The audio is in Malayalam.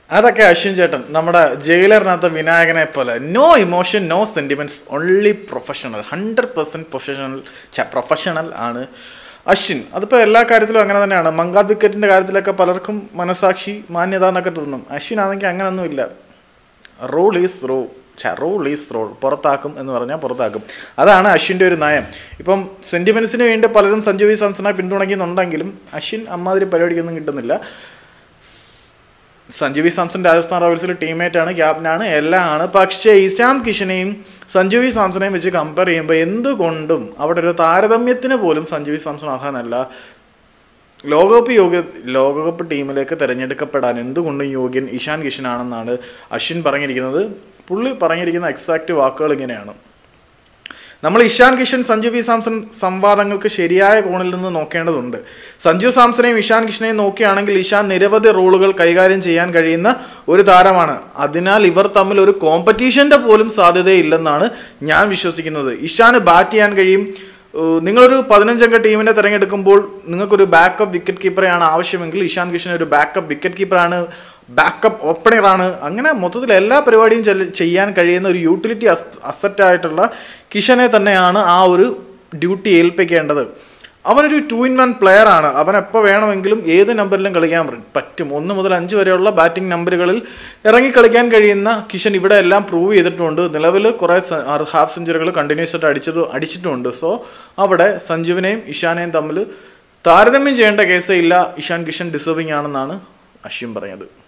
അതൊക്കെ അശ്വിൻ ചേട്ടൻ നമ്മുടെ ജയിലറിനകത്ത് വിനായകനെ പോലെ no emotion no sentiments only professional hundred percent professional professional ആണ് അശ്വിൻ അതിപ്പോൾ എല്ലാ കാര്യത്തിലും അങ്ങനെ തന്നെയാണ് മങ്കാദ് വിക്കറ്റിന്റെ കാര്യത്തിലൊക്കെ പലർക്കും മനസാക്ഷി മാന്യത എന്നൊക്കെ തോന്നും അശ്വിൻ ആണെങ്കിൽ അങ്ങനൊന്നുമില്ല റൂൾ ഈസ് റൂ റൂൾ ഈസ് റൂൾ പുറത്താക്കും എന്ന് പറഞ്ഞാൽ പുറത്താക്കും അതാണ് അശ്വിൻ്റെ ഒരു നയം ഇപ്പം സെന്റിമെന്റ്സിന് വേണ്ടി പലരും സഞ്ജു വി സാംസണെ പിന്തുണയ്ക്കുന്നുണ്ടെങ്കിലും അശ്വിൻ അമ്മാതിരി പരിപാടിക്കൊന്നും കിട്ടുന്നില്ല സഞ്ജു വി സാംസൺ രാജസ്ഥാൻ റോയൽസിൽ ടീമേറ്റ് ആണ് ക്യാപ്റ്റനാണ് എല്ലാം ആണ് പക്ഷേ ഇശാന്ത് കിഷനെയും സഞ്ജു വി സാംസണെയും വെച്ച് കമ്പയർ ചെയ്യുമ്പോൾ എന്തുകൊണ്ടും അവിടെ ഒരു താരതമ്യത്തിന് പോലും സഞ്ജു വി സാംസൺ അർഹനല്ല ലോകകപ്പ് യോഗ്യ ലോകകപ്പ് ടീമിലേക്ക് തിരഞ്ഞെടുക്കപ്പെടാൻ എന്തുകൊണ്ടും യോഗ്യൻ ഇഷാൻ കിഷനാണെന്നാണ് അശ്വിൻ പറഞ്ഞിരിക്കുന്നത് പുള്ളി പറഞ്ഞിരിക്കുന്ന എക്സാക്റ്റ് വാക്കുകൾ ഇങ്ങനെയാണ് നമ്മൾ ഇഷാൻ കിഷൻ സഞ്ജു വി സാംസൺ സംവാദങ്ങൾക്ക് ശരിയായ കോണിൽ നിന്ന് നോക്കേണ്ടതുണ്ട് സഞ്ജു സാംസണെയും ഇഷാൻ കിഷനെയും നോക്കുകയാണെങ്കിൽ ഇഷാൻ നിരവധി റോളുകൾ കൈകാര്യം ചെയ്യാൻ കഴിയുന്ന ഒരു താരമാണ് അതിനാൽ ഇവർ തമ്മിൽ ഒരു കോമ്പറ്റീഷന്റെ പോലും സാധ്യതയില്ലെന്നാണ് ഞാൻ വിശ്വസിക്കുന്നത് ഇഷാന് ബാറ്റ് ചെയ്യാൻ കഴിയും ഏഹ് നിങ്ങളൊരു പതിനഞ്ചംഗ ടീമിനെ തിരഞ്ഞെടുക്കുമ്പോൾ നിങ്ങൾക്കൊരു ബാക്കപ്പ് വിക്കറ്റ് കീപ്പറെയാണ് ആവശ്യമെങ്കിൽ ഇഷാൻ കിഷൻ ഒരു ബാക്കപ്പ് വിക്കറ്റ് കീപ്പറാണ് ബാക്കപ്പ് ഓപ്പണറാണ് അങ്ങനെ മൊത്തത്തിൽ എല്ലാ പരിപാടിയും ചെല്ല- ചെയ്യാൻ കഴിയുന്ന ഒരു യൂട്ടിലിറ്റി അസറ്റ് ആയിട്ടുള്ള കിഷനെ തന്നെയാണ് ആ ഒരു ഡ്യൂട്ടി ഏൽപ്പിക്കേണ്ടത് അവനൊരു ടു ഇൻ വൺ പ്ലെയർ ആണ് അവൻ എപ്പോൾ വേണമെങ്കിലും ഏത് നമ്പറിലും കളിക്കാൻ പ- പറ്റും ഒന്ന് മുതൽ അഞ്ച് വരെയുള്ള ബാറ്റിംഗ് നമ്പറുകളിൽ ഇറങ്ങി കളിക്കാൻ കഴിയുന്ന കിഷൻ ഇവിടെ എല്ലാം പ്രൂവ് ചെയ്തിട്ടുണ്ട് നിലവിൽ കുറേ ഹാഫ് സെഞ്ചുറികൾ കണ്ടിന്യൂസ് ആയിട്ട് അടിച്ചത് അടിച്ചിട്ടുമുണ്ട് സോ അവിടെ സഞ്ജുവിനെയും ഇഷാനെയും തമ്മിൽ താരതമ്യം ചെയ്യേണ്ട കേസേ ഇല്ല ഇഷാൻ കിഷൻ ഡിസേർവിംഗ് ആണെന്നാണ് അശ്വിൻ പറഞ്ഞത്